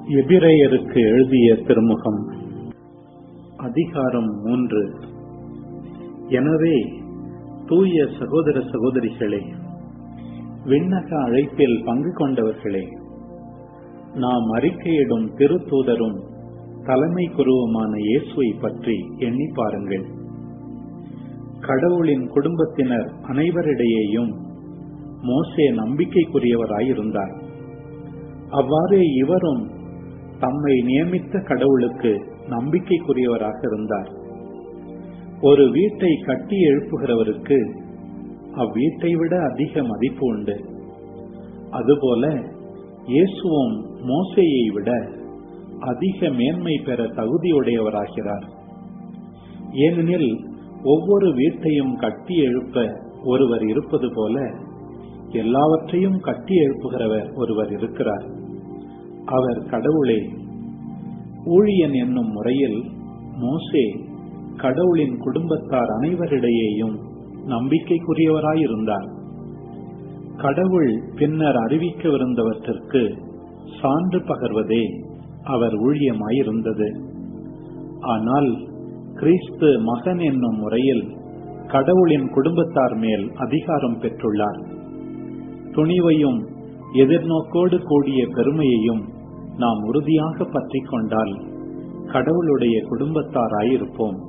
எபிரேயருக்கு எழுதிய திருமுகம் அதிகாரம் மூன்று எனவே தூய சகோதர சகோதரிகளே விண்ணக அழைப்பில் பங்கு கொண்டவர்களே நாம் அறிக்கையிடும் திருத்தூதரும் தலைமை குருவுமான இயேசுவை பற்றி எண்ணி பாருங்கள் கடவுளின் குடும்பத்தினர் அனைவரிடையேயும் மோசே நம்பிக்கைக்குரியவராயிருந்தார் அவ்வாறே இவரும் தம்மை நியமித்த கடவுளுக்கு நம்பிக்கைக்குரியவராக இருந்தார் ஒரு வீட்டை கட்டி எழுப்புகிறவருக்கு அவ்வீட்டை விட அதிக மதிப்பு உண்டு அதுபோல இயேசுவும் மோசையை விட அதிக மேன்மை பெற தகுதியுடையவராகிறார் ஏனெனில் ஒவ்வொரு வீட்டையும் கட்டி எழுப்ப ஒருவர் இருப்பது போல எல்லாவற்றையும் கட்டி எழுப்புகிறவர் ஒருவர் இருக்கிறார் அவர் கடவுளே ஊழியன் என்னும் முறையில் மோசே கடவுளின் குடும்பத்தார் அனைவரிடையேயும் நம்பிக்கைக்குரியவராயிருந்தார் கடவுள் பின்னர் அறிவிக்கவிருந்தவற்றிற்கு சான்று பகர்வதே அவர் ஊழியமாயிருந்தது ஆனால் கிறிஸ்து மகன் என்னும் முறையில் கடவுளின் குடும்பத்தார் மேல் அதிகாரம் பெற்றுள்ளார் துணிவையும் எதிர்நோக்கோடு கூடிய பெருமையையும் நாம் உறுதியாக பற்றி கொண்டால் கடவுளுடைய குடும்பத்தாராயிருப்போம்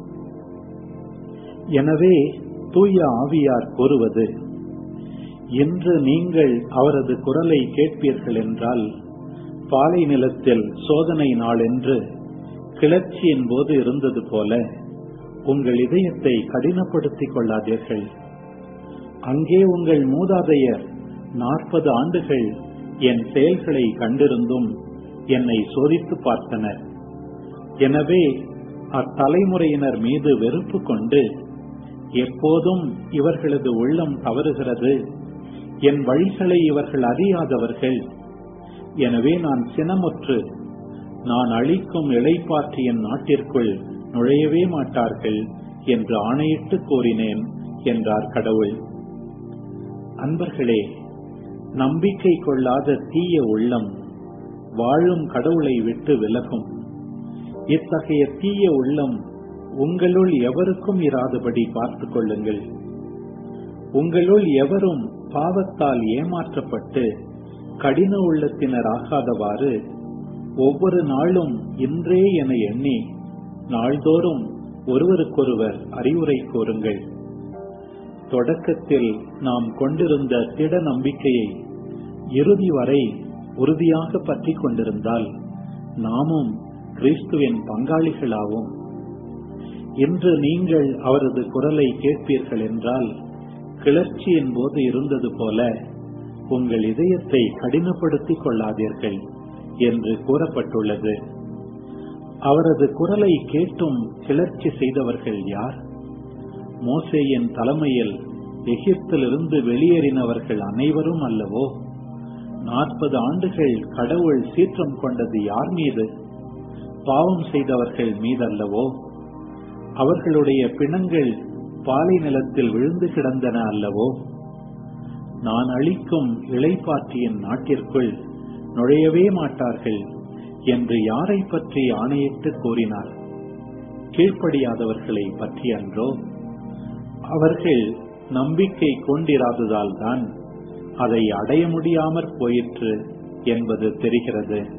எனவே தூய ஆவியார் கூறுவது இன்று நீங்கள் அவரது குரலை கேட்பீர்கள் என்றால் பாலை நிலத்தில் சோதனை நாள் என்று கிளர்ச்சியின் போது இருந்தது போல உங்கள் இதயத்தை கடினப்படுத்திக் கொள்ளாதீர்கள் அங்கே உங்கள் மூதாதையர் நாற்பது ஆண்டுகள் என் செயல்களை கண்டிருந்தும் என்னை சோதித்து பார்த்தனர் எனவே அத்தலைமுறையினர் மீது வெறுப்பு கொண்டு எப்போதும் இவர்களது உள்ளம் தவறுகிறது என் வழிகளை இவர்கள் அறியாதவர்கள் எனவே நான் சினமுற்று நான் அளிக்கும் இளைப்பாற்றியின் நாட்டிற்குள் நுழையவே மாட்டார்கள் என்று ஆணையிட்டு கூறினேன் என்றார் கடவுள் அன்பர்களே நம்பிக்கை கொள்ளாத தீய உள்ளம் வாழும் கடவுளை விட்டு விலகும் இத்தகைய தீய உள்ளம் உங்களுள் எவருக்கும் இராதபடி பார்த்துக் கொள்ளுங்கள் உங்களுள் எவரும் பாவத்தால் ஏமாற்றப்பட்டு கடின உள்ளத்தினர் ஆகாதவாறு ஒவ்வொரு நாளும் இன்றே என எண்ணி நாள்தோறும் ஒருவருக்கொருவர் அறிவுரை கூறுங்கள் தொடக்கத்தில் நாம் கொண்டிருந்த திட நம்பிக்கையை இறுதி வரை உறுதியாக பற்றி கொண்டிருந்தால் நாமும் கிறிஸ்துவின் பங்காளிகளாவோம் இன்று நீங்கள் அவரது குரலை கேட்பீர்கள் என்றால் கிளர்ச்சியின் போது இருந்தது போல உங்கள் இதயத்தை கடினப்படுத்திக் கொள்ளாதீர்கள் என்று கூறப்பட்டுள்ளது அவரது குரலை கேட்டும் கிளர்ச்சி செய்தவர்கள் யார் மோசேயின் தலைமையில் எகிப்திலிருந்து வெளியேறினவர்கள் அனைவரும் அல்லவோ நாற்பது ஆண்டுகள் கடவுள் சீற்றம் கொண்டது யார் மீது பாவம் செய்தவர்கள் மீதல்லவோ அவர்களுடைய பிணங்கள் பாலை நிலத்தில் விழுந்து கிடந்தன அல்லவோ நான் அளிக்கும் இளைப்பாற்றியின் நாட்டிற்குள் நுழையவே மாட்டார்கள் என்று யாரை பற்றி ஆணையிட்டு கூறினார் கீழ்ப்படியாதவர்களை பற்றி அன்றோ அவர்கள் நம்பிக்கை கொண்டிராததால் தான் அதை அடைய முடியாமற் போயிற்று என்பது தெரிகிறது